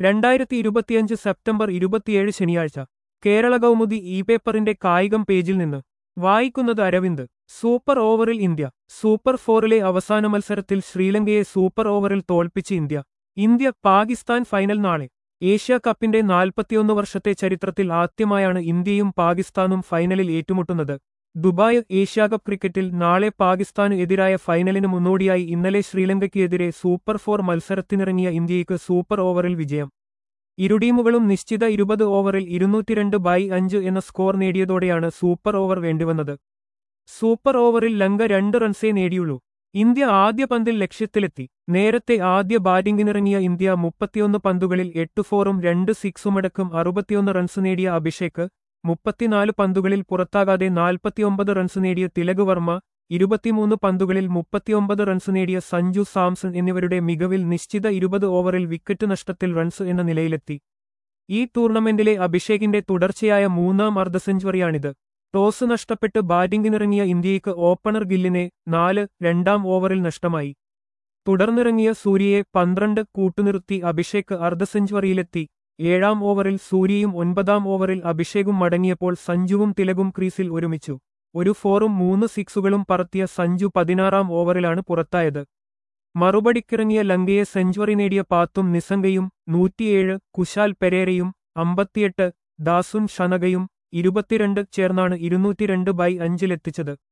രണ്ടായിരത്തി ഇരുപത്തിയഞ്ച് സെപ്റ്റംബർ ഇരുപത്തിയേഴ് ശനിയാഴ്ച കേരള കൗമുദി ഇ പേപ്പറിന്റെ കായികം പേജിൽ നിന്ന് വായിക്കുന്നത് അരവിന്ദ് സൂപ്പർ ഓവറിൽ ഇന്ത്യ സൂപ്പർ ഫോറിലെ അവസാന മത്സരത്തിൽ ശ്രീലങ്കയെ സൂപ്പർ ഓവറിൽ തോൽപ്പിച്ച് ഇന്ത്യ ഇന്ത്യ പാകിസ്ഥാൻ ഫൈനൽ നാളെ ഏഷ്യ കപ്പിന്റെ നാൽപ്പത്തിയൊന്ന് വർഷത്തെ ചരിത്രത്തിൽ ആദ്യമായാണ് ഇന്ത്യയും പാകിസ്ഥാനും ഫൈനലിൽ ഏറ്റുമുട്ടുന്നത് ദുബായ് ഏഷ്യാകപ്പ് ക്രിക്കറ്റിൽ നാളെ പാകിസ്ഥാനു എതിരായ ഫൈനലിന് മുന്നോടിയായി ഇന്നലെ ശ്രീലങ്കയ്ക്കെതിരെ സൂപ്പർ ഫോർ മത്സരത്തിനിറങ്ങിയ ഇന്ത്യയ്ക്ക് സൂപ്പർ ഓവറിൽ വിജയം ഇരു ടീമുകളും നിശ്ചിത ഇരുപത് ഓവറിൽ ഇരുന്നൂറ്റിരണ്ട് ബൈ അഞ്ച് എന്ന സ്കോർ നേടിയതോടെയാണ് സൂപ്പർ ഓവർ വേണ്ടിവന്നത് സൂപ്പർ ഓവറിൽ ലങ്ക രണ്ട് റൺസേ നേടിയുള്ളൂ ഇന്ത്യ ആദ്യ പന്തിൽ ലക്ഷ്യത്തിലെത്തി നേരത്തെ ആദ്യ ബാറ്റിംഗിനിറങ്ങിയ ഇന്ത്യ മുപ്പത്തിയൊന്ന് പന്തുകളിൽ എട്ട് ഫോറും രണ്ട് സിക്സുമടക്കം അറുപത്തിയൊന്ന് റൺസ് നേടിയ അഭിഷേക് മുപ്പത്തിനാല് പന്തുകളിൽ പുറത്താകാതെ നാൽപ്പത്തിയൊമ്പത് റൺസ് നേടിയ തിലക് വർമ്മ ഇരുപത്തിമൂന്ന് പന്തുകളിൽ മുപ്പത്തിയൊമ്പത് റൺസ് നേടിയ സഞ്ജു സാംസൺ എന്നിവരുടെ മികവിൽ നിശ്ചിത ഇരുപത് ഓവറിൽ വിക്കറ്റ് നഷ്ടത്തിൽ റൺസ് എന്ന നിലയിലെത്തി ഈ ടൂർണമെന്റിലെ അഭിഷേകിന്റെ തുടർച്ചയായ മൂന്നാം അർദ്ധ സെഞ്ചുറിയാണിത് ടോസ് നഷ്ടപ്പെട്ട് ബാറ്റിംഗിനിറങ്ങിയ ഇന്ത്യയ്ക്ക് ഓപ്പണർ ഗില്ലിനെ നാല് രണ്ടാം ഓവറിൽ നഷ്ടമായി തുടർന്നിറങ്ങിയ സൂര്യയെ പന്ത്രണ്ട് കൂട്ടുനിർത്തി അഭിഷേക് അർദ്ധ സെഞ്ചുറിയിലെത്തി ഏഴാം ഓവറിൽ സൂര്യയും ഒൻപതാം ഓവറിൽ അഭിഷേകും മടങ്ങിയപ്പോൾ സഞ്ജുവും തിലകും ക്രീസിൽ ഒരുമിച്ചു ഒരു ഫോറും മൂന്ന് സിക്സുകളും പറത്തിയ സഞ്ജു പതിനാറാം ഓവറിലാണ് പുറത്തായത് മറുപടിക്കിറങ്ങിയ ലങ്കയെ സെഞ്ചുറി നേടിയ പാത്തും നിസംഗയും നൂറ്റിയേഴ് കുശാൽ പെരേരയും അമ്പത്തിയെട്ട് ദാസുൻ ഷനകയും ഇരുപത്തിരണ്ട് ചേർന്നാണ് ഇരുന്നൂറ്റിരണ്ട് ബൈ അഞ്ചിലെത്തിച്ചത്